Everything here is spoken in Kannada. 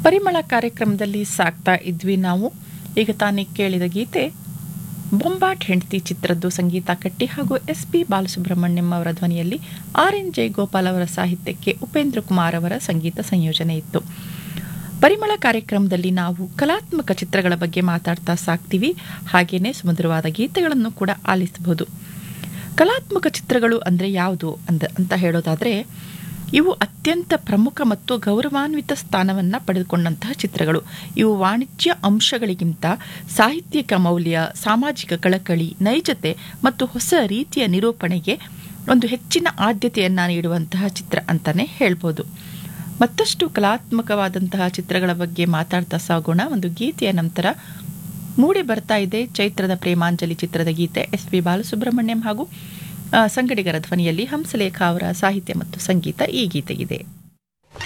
ಪರಿಮಳ ಕಾರ್ಯಕ್ರಮದಲ್ಲಿ ಸಾಕ್ತಾ ಇದ್ವಿ ನಾವು ಈಗ ತಾನೇ ಕೇಳಿದ ಗೀತೆ ಬೊಂಬಾಟ್ ಹೆಂಡತಿ ಚಿತ್ರದ್ದು ಸಂಗೀತ ಕಟ್ಟಿ ಹಾಗೂ ಎಸ್ ಪಿ ಬಾಲಸುಬ್ರಹ್ಮಣ್ಯಂ ಅವರ ಧ್ವನಿಯಲ್ಲಿ ಆರ್ ಎನ್ ಜಯಗೋಪಾಲ್ ಅವರ ಸಾಹಿತ್ಯಕ್ಕೆ ಉಪೇಂದ್ರ ಕುಮಾರ್ ಅವರ ಸಂಗೀತ ಸಂಯೋಜನೆ ಇತ್ತು ಪರಿಮಳ ಕಾರ್ಯಕ್ರಮದಲ್ಲಿ ನಾವು ಕಲಾತ್ಮಕ ಚಿತ್ರಗಳ ಬಗ್ಗೆ ಮಾತಾಡ್ತಾ ಸಾಕ್ತೀವಿ ಹಾಗೇನೆ ಸುಮಧುರವಾದ ಗೀತೆಗಳನ್ನು ಕೂಡ ಆಲಿಸಬಹುದು ಕಲಾತ್ಮಕ ಚಿತ್ರಗಳು ಅಂದರೆ ಯಾವುದು ಅಂದ ಅಂತ ಹೇಳೋದಾದರೆ ಇವು ಅತ್ಯಂತ ಪ್ರಮುಖ ಮತ್ತು ಗೌರವಾನ್ವಿತ ಸ್ಥಾನವನ್ನು ಪಡೆದುಕೊಂಡಂತಹ ಚಿತ್ರಗಳು ಇವು ವಾಣಿಜ್ಯ ಅಂಶಗಳಿಗಿಂತ ಸಾಹಿತ್ಯಿಕ ಮೌಲ್ಯ ಸಾಮಾಜಿಕ ಕಳಕಳಿ ನೈಜತೆ ಮತ್ತು ಹೊಸ ರೀತಿಯ ನಿರೂಪಣೆಗೆ ಒಂದು ಹೆಚ್ಚಿನ ಆದ್ಯತೆಯನ್ನು ನೀಡುವಂತಹ ಚಿತ್ರ ಅಂತಲೇ ಹೇಳ್ಬೋದು ಮತ್ತಷ್ಟು ಕಲಾತ್ಮಕವಾದಂತಹ ಚಿತ್ರಗಳ ಬಗ್ಗೆ ಮಾತಾಡ್ತಾ ಸಾಗೋಣ ಒಂದು ಗೀತೆಯ ನಂತರ ಮೂಡಿ ಬರ್ತಾ ಇದೆ ಚೈತ್ರದ ಪ್ರೇಮಾಂಜಲಿ ಚಿತ್ರದ ಗೀತೆ ಎಸ್ ಪಿ ಬಾಲಸುಬ್ರಹ್ಮಣ್ಯಂ ಹಾಗೂ ಆ, ಸಂಗಡಿಗರ ಧ್ವನಿಯಲ್ಲಿ ಹಂಸಲೇಖ ಅವರ ಸಾಹಿತ್ಯ ಮತ್ತು ಸಂಗೀತ ಈ ಗೀತೆಗಿದೆ